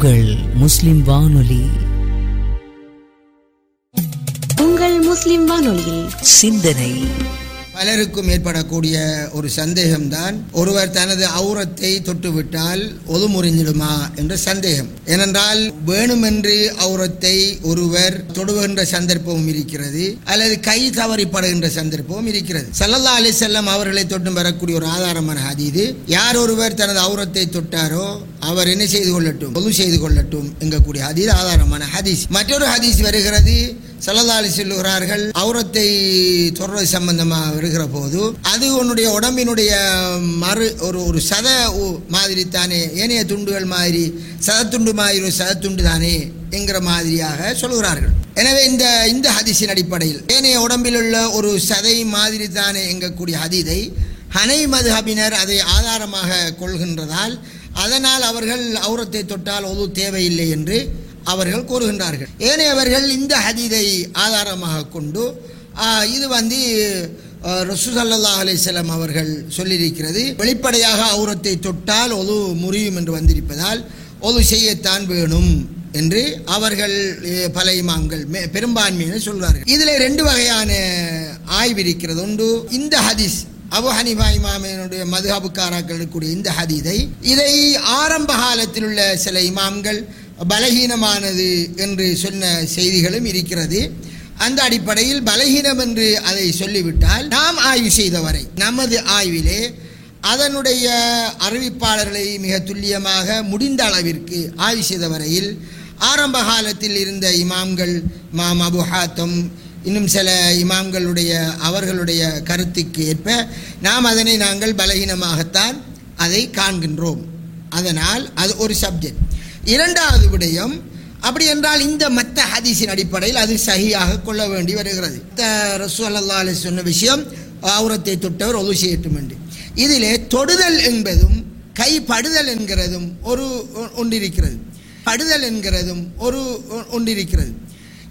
உங்கள் முஸ்லிம் வானொலி உங்கள் முஸ்லிம் வானொலியில் சிந்தனை பலருக்கும் ஏற்படக்கூடிய ஒரு சந்தேகம்தான் ஒருவர் தனது அவுரத்தை தொட்டுவிட்டால் ஒது முறிஞ்சிடுமா என்ற சந்தேகம் ஏனென்றால் வேணுமென்று அவுரத்தை ஒருவர் தொடுகின்ற சந்தர்ப்பமும் இருக்கிறது அல்லது கை தவறிப்படுகின்ற சந்தர்ப்பமும் இருக்கிறது சல்லல்லா அலி செல்லம் அவர்களை தொட்டும் வரக்கூடிய ஒரு ஆதாரமான ஹதீது யார் ஒருவர் தனது அவுரத்தை தொட்டாரோ அவர் என்ன செய்து கொள்ளட்டும் பொது செய்து கொள்ளட்டும் என்கக்கூடிய ஹதீஸ் ஆதாரமான ஹதீஸ் மற்றொரு ஹதீஸ் வருகிறது சல்லல்லாலி சொல்லுகிறார்கள் அவுரத்தை தொடர்றது சம்பந்தமாக வருகிற போது அது உன்னுடைய உடம்பினுடைய மறு ஒரு ஒரு சத உ- மாதிரி தானே ஏனைய துண்டுகள் மாதிரி சதத்துண்டு மாதிரி ஒரு சதத்துண்டு தானே என்கிற மாதிரியாக சொல்லுகிறார்கள் எனவே இந்த இந்த ஹதீஸின் அடிப்படையில் ஏனைய உடம்பில் உள்ள ஒரு சதை மாதிரி தானே எங்கக்கூடிய ஹதீதை ஹனை மதுஹபினர் அதை ஆதாரமாக கொள்கின்றதால் அதனால் அவர்கள் அவுரத்தை தொட்டால் ஒது தேவையில்லை என்று அவர்கள் கூறுகின்றார்கள் ஏனையவர்கள் இந்த ஹதீதை ஆதாரமாக கொண்டு ஆ, இது வந்து ரசூசல்லா அலிஸ்லாம் அவர்கள் சொல்லியிருக்கிறது வெளிப்படையாக அவுரத்தை தொட்டால் ஒது முறியும் என்று வந்திருப்பதால் ஒது செய்யத்தான் வேணும் என்று அவர்கள் எ, பல இமாம்கள் மே- பெரும்பான்மையினர் சொல்கிறார்கள் இதில் ரெண்டு வகையான ஆய்வு இருக்கிறது ஒன்று இந்த ஹதீஸ் அபு ஹனிஃபா இமாமினுடைய மதுஹபுக்காராக்கள் இருக்கக்கூடிய இந்த ஹதீதை இதை ஆரம்ப காலத்தில் உள்ள சில இமாம்கள் பலகீனமானது என்று சொன்ன செய்திகளும் இருக்கிறது அந்த அடிப்படையில் பலகீனம் என்று அதை சொல்லிவிட்டால் நாம் ஆய்வு செய்த வரை நமது ஆய்விலே அதனுடைய அறிவிப்பாளர்களை மிக துல்லியமாக முடிந்த அளவிற்கு ஆய்வு செய்த வரையில் ஆரம்ப காலத்தில் இருந்த இமாம்கள் மாம் அபு ஹாத்தம் இன்னும் சில இமாம்களுடைய அவர்களுடைய கருத்துக்கு ஏற்ப நாம் அதனை நாங்கள் பலகீனமாகத்தான் அதை காண்கின்றோம் அதனால் அது ஒரு சப்ஜெக்ட் இரண்டாவது விடயம் அப்படி என்றால் இந்த மத்த ஹதீஸின் அடிப்படையில் அது சகியாக கொள்ள வேண்டி வருகிறது ரசூ அல்லா அலி சொன்ன விஷயம் அவுரத்தை தொட்டவர் ஒது செய்யட்டும் என்று இதிலே தொடுதல் என்பதும் கைப்படுதல் என்கிறதும் ஒரு ஒ- ஒன்றிருக்கிறது படுதல் என்கிறதும் ஒரு ஒ- ஒன்றிருக்கிறது